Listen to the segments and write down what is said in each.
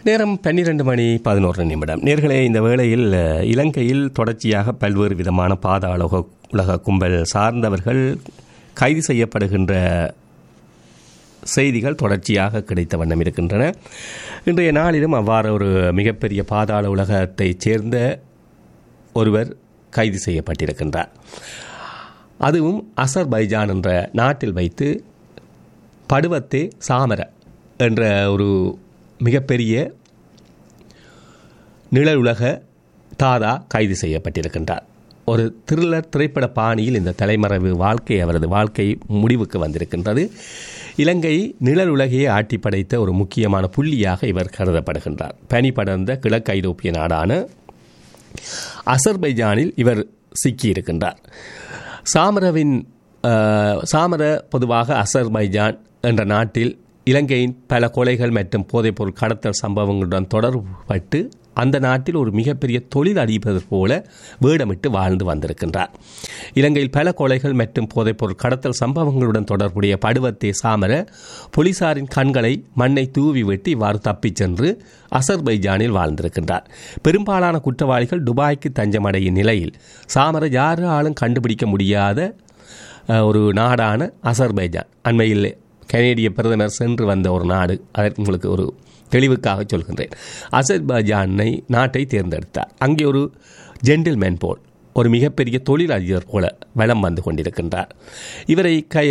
நேரம் பன்னிரண்டு மணி பதினோரு நிமிடம் நேர்களே இந்த வேளையில் அஹ், இலங்கையில் தொடர்ச்சியாக பல்வேறு விதமான பாதாள உலக உலக கும்பல் சார்ந்தவர்கள் கைது செய்யப்படுகின்ற செய்திகள் தொடர்ச்சியாக கிடைத்த வண்ணம் இருக்கின்றன இன்றைய நாளிலும் அவ்வாறு ஒரு மிகப்பெரிய பாதாள உலகத்தைச் சேர்ந்த ஒருவர் கைது செய்யப்பட்டிருக்கின்றார் அதுவும் அசர்பைஜான் என்ற நாட்டில் வைத்து படுவத்தே சாமர என்ற ஒரு மிகப்பெரிய நிழலுலக தாதா கைது செய்யப்பட்டிருக்கின்றார் ஒரு த்ரில்லர் திரைப்பட பாணியில் இந்த தலைமறைவு வாழ்க்கை அவரது வாழ்க்கை முடிவுக்கு வந்திருக்கின்றது இலங்கை நிழல் உலகையே ஆட்டி படைத்த ஒரு முக்கியமான புள்ளியாக இவர் கருதப்படுகின்றார் பனி படர்ந்த கிழக்கு ஐரோப்பிய நாடான அசர்பைஜானில் இவர் சிக்கியிருக்கின்றார் சாமரவின் அஹ், சாமர பொதுவாக அசர்பைஜான் என்ற நாட்டில் இலங்கையின் பல கொலைகள் மற்றும் போதைப்பொருள் கடத்தல் சம்பவங்களுடன் தொடர்பட்டு அந்த நாட்டில் ஒரு மிகப்பெரிய தொழில் அதிபர் போல வேடமிட்டு வாழ்ந்து வந்திருக்கின்றார் இலங்கையில் பல கொலைகள் மற்றும் போதைப்பொருள் கடத்தல் சம்பவங்களுடன் தொடர்புடைய படுவத்தே சாமர போலீசாரின் கண்களை மண்ணை தூவி வெட்டி இவ்வாறு தப்பிச் சென்று அசர்பைஜானில் வாழ்ந்திருக்கின்றார் பெரும்பாலான குற்றவாளிகள் துபாய்க்கு தஞ்சமடையும் நிலையில் சாமர யாராலும் கண்டுபிடிக்க முடியாத அஹ், ஒரு நாடான அசர்பைஜான் அண்மையில் கனேடிய பிரதமர் சென்று வந்த ஒரு நாடு அதற்கு உங்களுக்கு ஒரு தெளிவுக்காக சொல்கின்றேன் அசர்பைஜானை நாட்டை தேர்ந்தெடுத்தார் அங்கே ஒரு ஜென்டில்மேன் போல் ஒரு மிகப்பெரிய தொழிலதிபர் போல வலம் வந்து கொண்டிருக்கின்றார் இவரை கை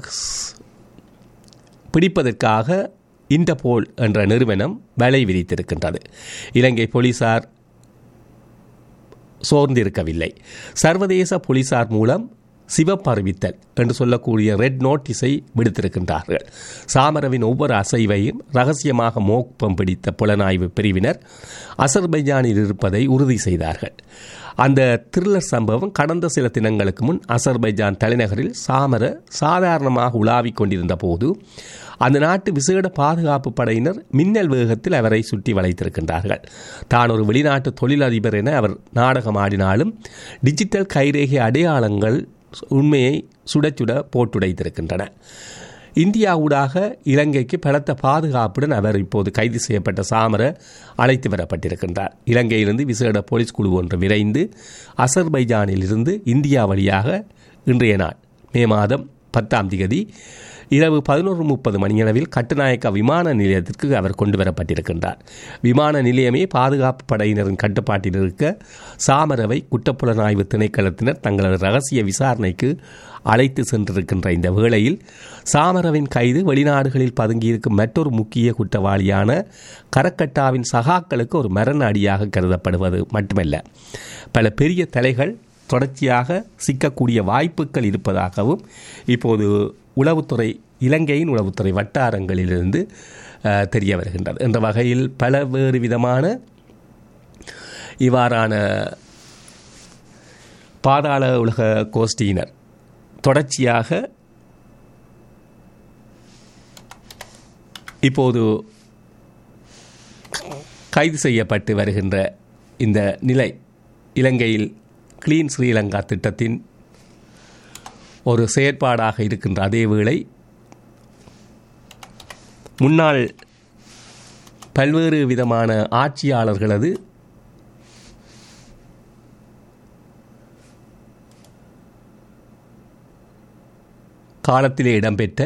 பிடிப்பதற்காக இன்டர்போல் என்ற நிறுவனம் வலை விரித்திருக்கின்றது இலங்கை போலீசார் சோர்ந்திருக்கவில்லை சர்வதேச போலீசார் மூலம் சிவப்பு அறிவித்தல் என்று சொல்லக்கூடிய ரெட் நோட்டீஸை விடுத்திருக்கின்றார்கள் சாமரவின் ஒவ்வொரு அசைவையும் ரகசியமாக மோப்பம் பிடித்த புலனாய்வு பிரிவினர் அசர்பைஜானில் இருப்பதை உறுதி செய்தார்கள் அந்த த்ரில்லர் சம்பவம் கடந்த சில தினங்களுக்கு முன் அசர்பைஜான் தலைநகரில் சாமர சாதாரணமாக உலாவிக் கொண்டிருந்த போது அந்த நாட்டு விசேட பாதுகாப்பு படையினர் மின்னல் வேகத்தில் அவரை சுற்றி வளைத்திருக்கின்றார்கள் தான் ஒரு வெளிநாட்டு தொழிலதிபர் என அவர் நாடகம் ஆடினாலும் டிஜிட்டல் கைரேகை அடையாளங்கள் உண்மையை சுட சுட போட்டுடைத்திருக்கின்றன இந்தியா ஊடாக இலங்கைக்கு பலத்த பாதுகாப்புடன் அவர் இப்போது கைது செய்யப்பட்ட சாமர அழைத்து வரப்பட்டிருக்கின்றார் இலங்கையிலிருந்து விசேட போலீஸ் குழு ஒன்று விரைந்து அசர்பைஜானிலிருந்து இந்தியா வழியாக இன்றைய நாள் மே மாதம் பத்தாம் திகதி இரவு பதினோரு முப்பது மணியளவில் கட்டுநாயக்கா விமான நிலையத்திற்கு அவர் கொண்டு வரப்பட்டிருக்கின்றார் விமான நிலையமே பாதுகாப்பு படையினரின் கட்டுப்பாட்டில் இருக்க சாமரவை குற்றப்புலனாய்வு திணைக்களத்தினர் தங்களது ரகசிய விசாரணைக்கு அழைத்து சென்றிருக்கின்ற இந்த வேளையில் சாமரவின் கைது வெளிநாடுகளில் பதுங்கியிருக்கும் மற்றொரு முக்கிய குற்றவாளியான கரக்கட்டாவின் சகாக்களுக்கு ஒரு மரண அடியாக கருதப்படுவது மட்டுமல்ல பல பெரிய தலைகள் தொடர்ச்சியாக சிக்கக்கூடிய வாய்ப்புகள் இருப்பதாகவும் இப்போது உளவுத்துறை இலங்கையின் உளவுத்துறை வட்டாரங்களிலிருந்து அஹ், தெரிய வருகின்றது என்ற வகையில் பல வேறு விதமான இவ்வாறான பாதாள உலக கோஷ்டியினர் தொடர்ச்சியாக இப்போது கைது செய்யப்பட்டு வருகின்ற இந்த நிலை இலங்கையில் கிளீன் ஸ்ரீலங்கா திட்டத்தின் ஒரு செயற்பாடாக இருக்கின்ற அதே வேளை முன்னாள் பல்வேறு விதமான ஆட்சியாளர்களது காலத்திலே இடம்பெற்ற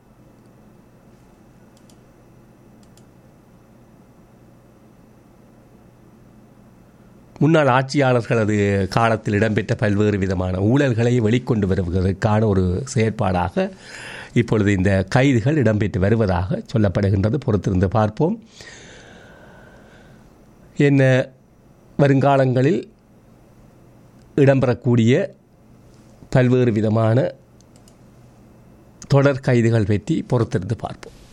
முன்னாள் ஆட்சியாளர்களது காலத்தில் இடம்பெற்ற பல்வேறு விதமான ஊழல்களை வெளிக்கொண்டு வருவதற்கான ஒரு செயற்பாடாக இப்பொழுது இந்த கைதுகள் இடம்பெற்று வருவதாக சொல்லப்படுகின்றது பொறுத்திருந்து பார்ப்போம் என்ன வருங்காலங்களில் இடம்பெறக்கூடிய பல்வேறு விதமான தொடர் கைதுகள் பற்றி பொறுத்திருந்து பார்ப்போம்